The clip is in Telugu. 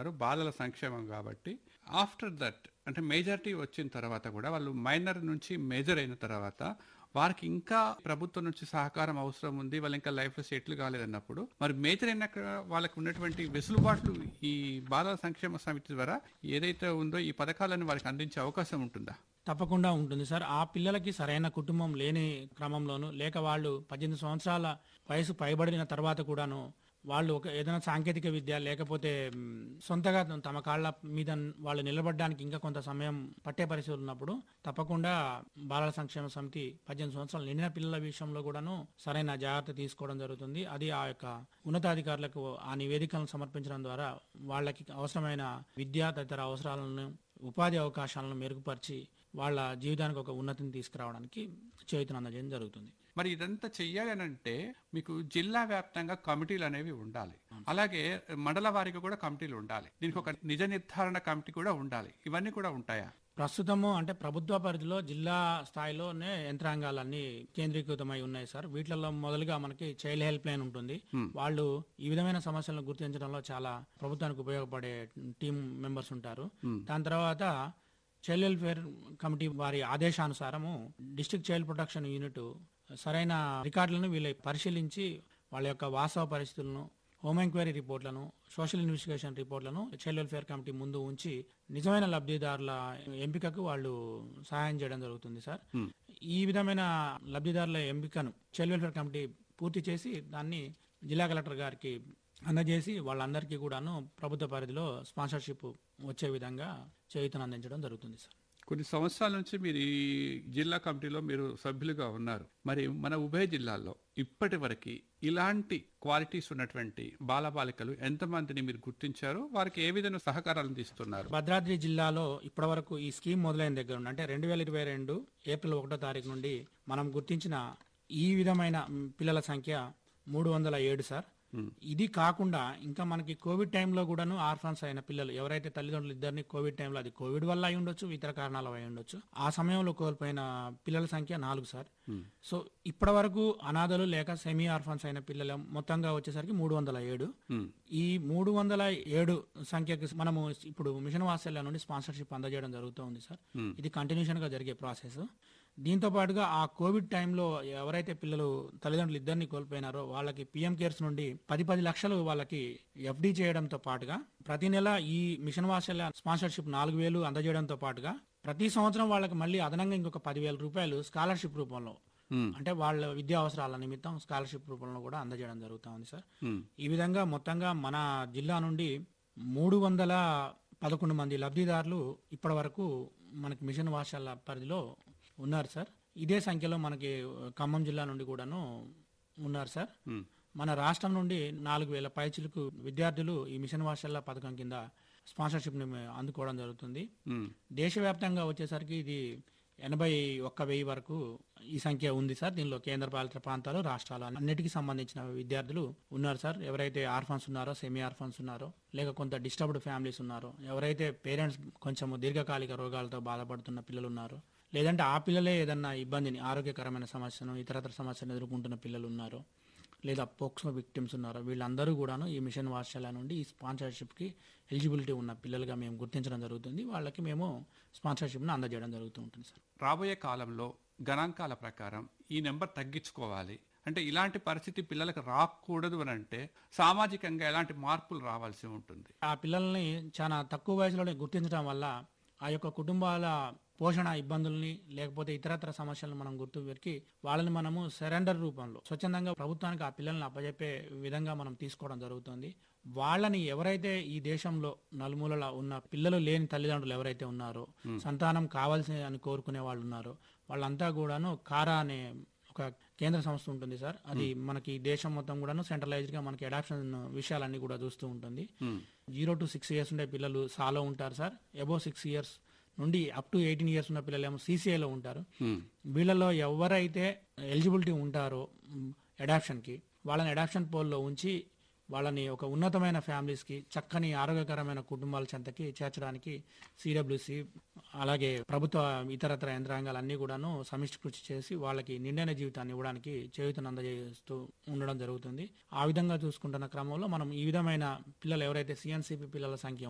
ఉంటారు బాలల సంక్షేమం కాబట్టి ఆఫ్టర్ దట్ అంటే మేజారిటీ వచ్చిన తర్వాత కూడా వాళ్ళు మైనర్ నుంచి మేజర్ అయిన తర్వాత వారికి ఇంకా ప్రభుత్వం నుంచి సహకారం అవసరం ఉంది వాళ్ళు ఇంకా లైఫ్ లో సెటిల్ కాలేదన్నప్పుడు మరి మేజర్ అయినాక వాళ్ళకి ఉన్నటువంటి వెసులుబాట్లు ఈ బాలల సంక్షేమ సమితి ద్వారా ఏదైతే ఉందో ఈ పథకాలను వారికి అందించే అవకాశం ఉంటుందా తప్పకుండా ఉంటుంది సార్ ఆ పిల్లలకి సరైన కుటుంబం లేని క్రమంలోను లేక వాళ్ళు పద్దెనిమిది సంవత్సరాల వయసు పైబడిన తర్వాత కూడాను వాళ్ళు ఒక ఏదైనా సాంకేతిక విద్య లేకపోతే మ్, సొంతగా తమ కాళ్ళ మీద వాళ్ళు నిలబడడానికి ఇంకా కొంత సమయం పట్టే పరిస్థితులు ఉన్నప్పుడు తప్పకుండా బాలల సంక్షేమ సమితి పద్దెనిమిది సంవత్సరాలు నిండిన పిల్లల విషయంలో కూడాను సరైన జాగ్రత్త తీసుకోవడం జరుగుతుంది అది ఆ యొక్క ఉన్నతాధికారులకు ఆ నివేదికలను సమర్పించడం ద్వారా వాళ్ళకి అవసరమైన విద్య తదితర అవసరాలను ఉపాధి అవకాశాలను మెరుగుపరిచి వాళ్ళ జీవితానికి ఒక ఉన్నతిని తీసుకురావడానికి చేతులు అందజేయడం జరుగుతుంది మరి ఇదంతా చెయ్యాలి అని అంటే మీకు జిల్లా వ్యాప్తంగా కమిటీలు అనేవి ఉండాలి అలాగే మండల వారికి కూడా కమిటీలు ఉండాలి దీనికి ఒక నిజ నిర్ధారణ కమిటీ కూడా ఉండాలి ఇవన్నీ కూడా ఉంటాయా ప్రస్తుతము అంటే ప్రభుత్వ పరిధిలో జిల్లా స్థాయిలోనే యంత్రాంగాలన్నీ కేంద్రీకృతమై ఉన్నాయి సార్ వీటిలలో మొదలుగా మనకి చైల్డ్ హెల్ప్ లైన్ ఉంటుంది వాళ్ళు ఈ విధమైన సమస్యలను గుర్తించడంలో చాలా ప్రభుత్వానికి ఉపయోగపడే టీం మెంబర్స్ ఉంటారు దాని తర్వాత చైల్డ్ వెల్ఫేర్ కమిటీ వారి ఆదేశానుసారము డిస్ట్రిక్ట్ చైల్డ్ ప్రొటెక్షన్ యూనిట్ సరైన రికార్డులను వీళ్ళ పరిశీలించి వాళ్ళ యొక్క వాస్తవ పరిస్థితులను హోమ్ ఎంక్వైరీ రిపోర్ట్లను సోషల్ ఇన్వెస్టిగేషన్ రిపోర్ట్లను చైల్డ్ వెల్ఫేర్ కమిటీ ముందు ఉంచి నిజమైన లబ్ధిదారుల ఎంపికకు వాళ్ళు సహాయం చేయడం జరుగుతుంది సార్ ఈ విధమైన లబ్ధిదారుల ఎంపికను చైల్డ్ వెల్ఫేర్ కమిటీ పూర్తి చేసి దాన్ని జిల్లా కలెక్టర్ గారికి అందజేసి వాళ్ళందరికీ కూడాను ప్రభుత్వ పరిధిలో స్పాన్సర్షిప్ వచ్చే విధంగా చేయుతను అందించడం జరుగుతుంది సార్ కొన్ని సంవత్సరాల నుంచి మీరు ఈ జిల్లా కమిటీలో మీరు సభ్యులుగా ఉన్నారు మరి మన ఉభయ జిల్లాల్లో ఇప్పటి వరకు ఇలాంటి క్వాలిటీస్ ఉన్నటువంటి బాలబాలికలు ఎంతమందిని మీరు గుర్తించారు వారికి ఏ విధంగా సహకారాలను తీస్తున్నారు భద్రాద్రి జిల్లాలో ఇప్పటివరకు ఈ స్కీమ్ మొదలైన దగ్గర నుండి అంటే రెండు వేల ఇరవై రెండు ఏప్రిల్ ఒకటో తారీఖు నుండి మనం గుర్తించిన ఈ విధమైన మ్, పిల్లల సంఖ్య మూడు వందల ఏడు సార్ ఇది కాకుండా ఇంకా మనకి కోవిడ్ టైంలో కూడాను ఆర్ఫాన్స్ అయిన పిల్లలు ఎవరైతే తల్లిదండ్రులు ఇద్దరిని కోవిడ్ టైంలో అది కోవిడ్ వల్ల అయి ఉండొచ్చు ఇతర కారణాల అయి ఉండొచ్చు ఆ సమయంలో కోల్పోయిన పిల్లల సంఖ్య నాలుగు సార్ సో ఇప్పటి వరకు అనాథలు లేక సెమీ ఆర్ఫాన్స్ అయిన పిల్లలు మొత్తంగా వచ్చేసరికి మూడు వందల ఏడు ఈ మూడు వందల ఏడు సంఖ్యకి మనము ఇప్పుడు మిషన్ వాత్సల్య నుండి స్పాన్సర్షిప్ అందజేయడం జరుగుతూ ఉంది సార్ ఇది కంటిన్యూషన్ గా జరిగే ప్రాసెస్ దీంతో పాటుగా ఆ కోవిడ్ టైంలో ఎవరైతే పిల్లలు తల్లిదండ్రులు ఇద్దరిని కోల్పోయినారో వాళ్ళకి పిఎం కేర్స్ నుండి పది పది లక్షలు వాళ్ళకి ఎఫ్డి చేయడంతో పాటుగా ప్రతి నెల ఈ మిషన్ వాత్సల్య స్పాన్సర్షిప్ నాలుగు వేలు అందజేయడంతో పాటుగా ప్రతి సంవత్సరం వాళ్ళకి మళ్ళీ అదనంగా ఇంకొక పదివేల రూపాయలు స్కాలర్షిప్ రూపంలో అంటే వాళ్ళ విద్యా అవసరాల నిమిత్తం స్కాలర్షిప్ రూపంలో కూడా అందజేయడం జరుగుతూ ఉంది సార్ ఈ విధంగా మొత్తంగా మన జిల్లా నుండి మూడు వందల పదకొండు మంది లబ్ధిదారులు ఇప్పటి వరకు మనకి మిషన్ వాషాల పరిధిలో ఉన్నారు సార్ ఇదే సంఖ్యలో మనకి ఖమ్మం జిల్లా నుండి కూడాను ఉన్నారు సార్ మన రాష్ట్రం నుండి నాలుగు వేల పైచిలకు విద్యార్థులు ఈ మిషన్ వాషాల పథకం కింద స్పాన్సర్షిప్ ని అందుకోవడం జరుగుతుంది మ్మ్. దేశవ్యాప్తంగా వచ్చేసరికి ఇది ఎనభై ఒక్క వెయ్యి వరకు ఈ సంఖ్య ఉంది సార్ దీనిలో కేంద్ర పాలిత ప్రాంతాలు రాష్ట్రాలు అన్నిటికీ సంబంధించిన విద్యార్థులు ఉన్నారు సార్ ఎవరైతే ఆర్ఫన్స్ ఉన్నారో సెమీ ఆర్ఫన్స్ ఉన్నారో లేక కొంత డిస్టర్బ్డ్ ఫ్యామిలీస్ ఉన్నారో ఎవరైతే పేరెంట్స్ కొంచెం దీర్ఘకాలిక రోగాలతో బాధపడుతున్న పిల్లలు ఉన్నారో లేదంటే ఆ పిల్లలే ఏదన్నా ఇబ్బందిని ఆరోగ్యకరమైన సమస్యను ఇతరత్ర సమస్యను ఎదుర్కొంటున్న పిల్లలు ఉన్నారో లేదా పోక్సో విక్టిమ్స్ ఉన్నారో వీళ్ళందరూ కూడాను ఈ మిషన్ వాత్సల్య నుండి ఈ స్పాన్సర్షిప్కి ఎలిజిబిలిటీ ఉన్న పిల్లలుగా మేము గుర్తించడం జరుగుతుంది వాళ్ళకి మేము స్పాన్సర్షిప్ను అందజేయడం జరుగుతూ ఉంటుంది సార్ రాబోయే కాలంలో గణాంకాల ప్రకారం ఈ నెంబర్ తగ్గించుకోవాలి అంటే ఇలాంటి పరిస్థితి పిల్లలకు రాకూడదు అని అంటే సామాజికంగా ఎలాంటి మార్పులు రావాల్సి ఉంటుంది ఆ పిల్లల్ని చాలా తక్కువ వయసులోనే గుర్తించడం వల్ల ఆ యొక్క కుటుంబాల పోషణ ఇబ్బందుల్ని లేకపోతే ఇతరత్ర సమస్యలను మనం గుర్తు పెరికి వాళ్ళని మనము సరెండర్ రూపంలో స్వచ్ఛందంగా ప్రభుత్వానికి ఆ పిల్లల్ని అప్పజెప్పే విధంగా మనం తీసుకోవడం జరుగుతుంది వాళ్ళని ఎవరైతే ఈ దేశంలో నలుమూలల ఉన్న పిల్లలు లేని తల్లిదండ్రులు ఎవరైతే ఉన్నారో సంతానం కావాల్సి అని కోరుకునే వాళ్ళు ఉన్నారో వాళ్ళంతా కూడాను కారా అనే ఒక కేంద్ర సంస్థ ఉంటుంది సార్ అది మనకి దేశం మొత్తం కూడాను సెంట్రలైజ్డ్ గా మనకి అడాప్షన్ విషయాలన్నీ కూడా చూస్తూ ఉంటుంది జీరో టు సిక్స్ ఇయర్స్ ఉండే పిల్లలు సాలో ఉంటారు సార్ అబో సిక్స్ ఇయర్స్ నుండి అప్ టు ఎయిటీన్ ఇయర్స్ ఉన్న పిల్లలు ఏమో సీసీఐలో ఉంటారు వీళ్ళలో ఎవరైతే ఎలిజిబిలిటీ ఉంటారో అడాప్షన్ కి వాళ్ళని అడాప్షన్ పోల్లో ఉంచి వాళ్ళని ఒక ఉన్నతమైన ఫ్యామిలీస్ కి చక్కని ఆరోగ్యకరమైన కుటుంబాల చెంతకి చేర్చడానికి సిడబ్ల్యూసి అలాగే ప్రభుత్వ ఇతరత్ర యంత్రాంగాలు అన్ని కూడాను సమిష్టి కృషి చేసి వాళ్ళకి నిండైన జీవితాన్ని ఇవ్వడానికి చేయుతను అందజేస్తూ ఉండడం జరుగుతుంది ఆ విధంగా చూసుకుంటున్న క్రమంలో మనం ఈ విధమైన పిల్లలు ఎవరైతే సిఎన్సిపి పిల్లల సంఖ్య